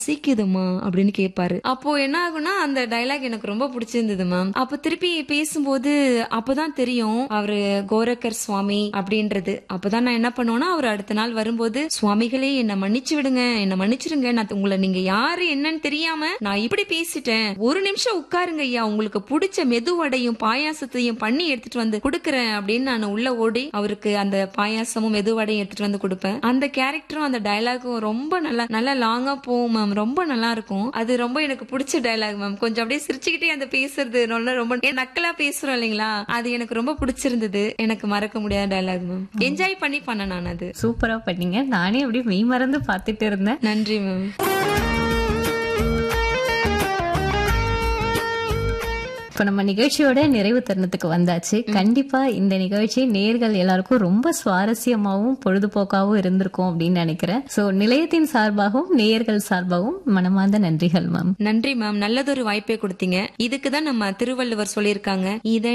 சீக்கிதுமா அப்படின்னு கேட்பாரு அப்போ என்ன ஆகும்னா அந்த டைலாக் எனக்கு ரொம்ப பிடிச்சிருந்தது மேம் அப்ப திருப்பி பேசும்போது அப்பதான் தெரியும் அவரு கோரக்கர் சுவாமி அப்படின்றது அப்பதான் நான் என்ன பண்ணுவேன்னா அவர் அடுத்த நாள் வரும்போது சுவாமிகளே என்ன மன்னிச்சு விடுங்க என்ன மன்னிச்சிருங்க நான் உங்களை நீங்க யாரு என்னன்னு தெரியாம நான் இப்படி பேசிட்டேன் ஒரு நிமிஷம் உட்காருங்க ஐயா உங்களுக்கு பிடிச்ச மெதுவடையும் பாயாசத்தையும் பண்ணி எடுத்துட்டு வந்து கொடுக்கறேன் அப்படின்னு நான் உள்ள ஓடி அவருக்கு அந்த பாயாசமும் மெதுவடையும் எடுத்துட்டு வந்து கொடுப்பேன் அந்த கேரக்டரும் அந்த டயலாகும் ரொம்ப நல்லா நல்லா லாங்கா போகும் மேம் ரொம்ப நல்லா இருக்கும் அது ரொம்ப எனக்கு பிடிச்ச டயலாக் மேம் கொஞ்சம் அப்படியே சிரிச்சுக்கிட்டே அந்த பேசுறது நல்லா ரொம்ப ஏன் நக்கலா பேசுறோம் இல்லைங்களா அது எனக்கு ரொம்ப பிடிச்சிருந்தது எனக்கு மறக்க முடியாத டயலாக் மேம் என்ஜாய் பண்ணி பண்ணேன் நான் அது சூப்பரா பண்ணீங்க நானே அப்படியே மெய் மறந்து பார்த்துட்டு இருந்தேன் நன்றி மேம் இப்ப நம்ம நிகழ்ச்சியோட நிறைவு தருணத்துக்கு வந்தாச்சு கண்டிப்பா இந்த நிகழ்ச்சி நேர்கள் எல்லாருக்கும் ரொம்ப சுவாரஸ்யமாவும் பொழுதுபோக்காவும் இருந்திருக்கும் அப்படின்னு நினைக்கிறேன் சோ நிலையத்தின் சார்பாகவும் நேயர்கள் சார்பாகவும் மனமார்ந்த நன்றிகள் மேம் நன்றி மேம் நல்லதொரு வாய்ப்பை கொடுத்தீங்க இதுக்கு தான் நம்ம திருவள்ளுவர் சொல்லியிருக்காங்க இத